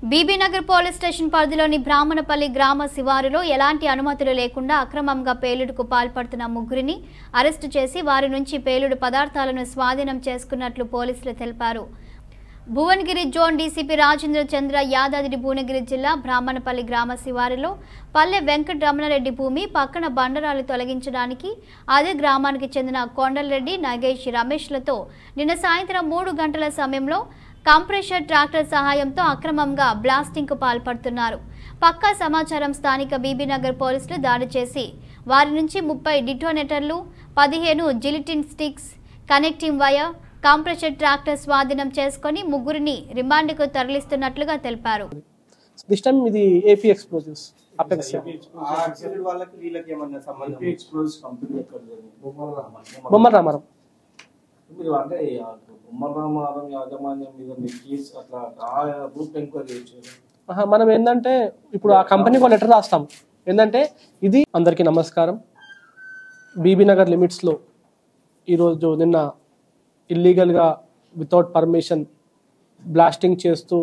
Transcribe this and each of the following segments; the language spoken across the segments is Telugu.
బీబీనగర్ పోలీస్ స్టేషన్ పరిధిలోని బ్రాహ్మణపల్లి గ్రామ శివారులో ఎలాంటి అనుమతులు లేకుండా అక్రమంగా పేలుడుకు పాల్పడుతున్న ముగ్గురిని అరెస్టు చేసి వారి నుంచి పేలుడు పదార్థాలను స్వాధీనం చేసుకున్నట్లు పోలీసులు తెలిపారు భువనగిరి జోన్ డీసీపీ రాజేంద్ర చంద్ర యాదాద్రి భువనగిరి జిల్లా బ్రాహ్మణపల్లి గ్రామ శివారులో పల్లె వెంకట రమణారెడ్డి భూమి పక్కన బండరాలు తొలగించడానికి అదే గ్రామానికి చెందిన కొండలరెడ్డి నగేష్ రమేష్లతో నిన్న సాయంత్రం మూడు గంటల సమయంలో కంప్రెషర్ ట్రాక్టర్ సహాయంతో అక్రమంగా బ్లాస్టింగ్కు పాల్పడుతున్నారు పక్కా సమాచారం స్థానిక బీబీనగర్ పోలీసులు దాడి చేసి వారి నుంచి ముప్పై డిటోనేటర్లు పదిహేను gelatin sticks connecting wire compressor tractor స్వాధీనం చేసుకొని ముగ్గురిని రిమాండ్కు తరలిస్తున్నట్లుగా తెలిపారు దిస్ టైమ్ ఇది ఏపీ ఎక్స్ప్లోజివ్స్ అపెక్స్ ఆ యాక్సిడెంట్ వాళ్ళకి వీళ్ళకి ఏమన్నా సంబంధం ఐపీ ఎక్స్ప్లోజ్ కంపెనీ ఎక్కడ జరిగింది బొమ్మల రామారావు మీరు అంటే ఆ బొమ్మల రామారం యాజమాన్యం మీద మీరు కేసు అట్లా ఆ గ్రూప్ ఎంక్వైరీ చేశారు ఆహా, మనం ఏంటంటే ఇప్పుడు ఆ కంపెనీకి ఒక లెటర్ రాస్తాం ఏంటంటే ఇది అందరికీ నమస్కారం బీబీ నగర్ లిమిట్స్లో ఈరోజు నిన్న ఇల్లీగల్గా వితౌట్ పర్మిషన్ బ్లాస్టింగ్ చేస్తూ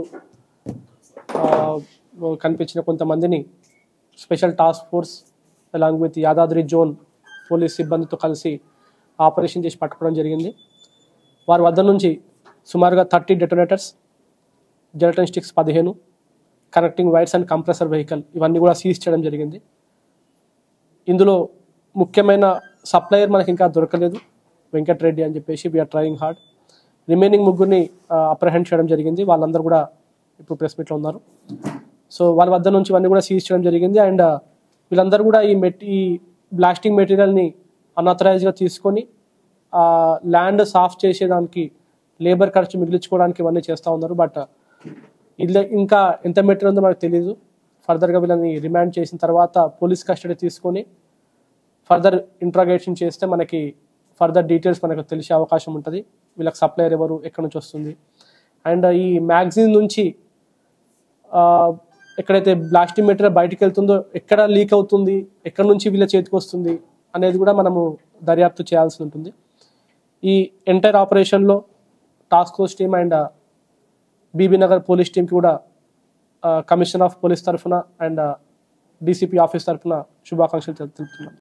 ఆ, కనిపించిన కొంతమందిని special task force along with Yadadri zone police సిబ్బందితో కలిసి ఆపరేషన్ చేసి పట్టుకోవడం జరిగింది వారి వద్ద నుంచి సుమారుగా థర్టీ డెటోనేటర్స్ జెలటన్ స్టిక్స్ పదిహేను connecting wires and compressor vehicle ఇవన్నీ కూడా సీజ్ చేయడం జరిగింది ఇందులో ముఖ్యమైన సప్లయర్ మనకి ఇంకా దొరకలేదు వెంకటరెడ్డి అని చెప్పేసి వీఆర్ ట్రయింగ్ హార్డ్ రిమైనింగ్ ముగ్గురిని అప్రహెండ్ చేయడం జరిగింది వాళ్ళందరూ కూడా ఇప్పుడు ప్రెస్ మీట్లో ఉన్నారు సో వాళ్ళ వద్ద నుంచి ఇవన్నీ కూడా సీజ్ చేయడం జరిగింది అండ్ వీళ్ళందరూ కూడా ఈ మెట్ ఈ బ్లాస్టింగ్ మెటీరియల్ని అన్ఆథరైజ్గా తీసుకొని ల్యాండ్ సాఫ్ చేసేదానికి లేబర్ ఖర్చు మిగిలించుకోవడానికి ఇవన్నీ చేస్తూ ఉన్నారు బట్ ఇలా ఇంకా ఎంత మెటీరియల్ ఉందో మనకు తెలియదు ఫర్దర్గా వీళ్ళని రిమాండ్ చేసిన తర్వాత పోలీస్ కస్టడీ తీసుకొని ఫర్దర్ ఇంట్రాగేషన్ చేస్తే మనకి ఫర్దర్ డీటెయిల్స్ మనకు తెలిసే అవకాశం ఉంటుంది వీళ్ళకి సప్లయర్ ఎవరు ఎక్కడి నుంచి వస్తుంది అండ్ ఈ మ్యాగజైన్ నుంచి ఆ, ఎక్కడైతే బ్లాస్టింగ్ మెటీరియల్ బయటికి వెళ్తుందో ఎక్కడ లీక్ అవుతుంది ఎక్కడి నుంచి వీళ్ళ చేతికి వస్తుంది అనేది కూడా మనము దర్యాప్తు చేయాల్సి ఉంటుంది ఈ ఎంటైర్ ఆపరేషన్లో task force team and BB Nagar police టీంకి కూడా కమిషనర్ ఆఫ్ పోలీస్ తరఫున అండ్ డీసీపీ ఆఫీస్ తరఫున శుభాకాంక్షలు తెలు- తెలుపుతున్నాను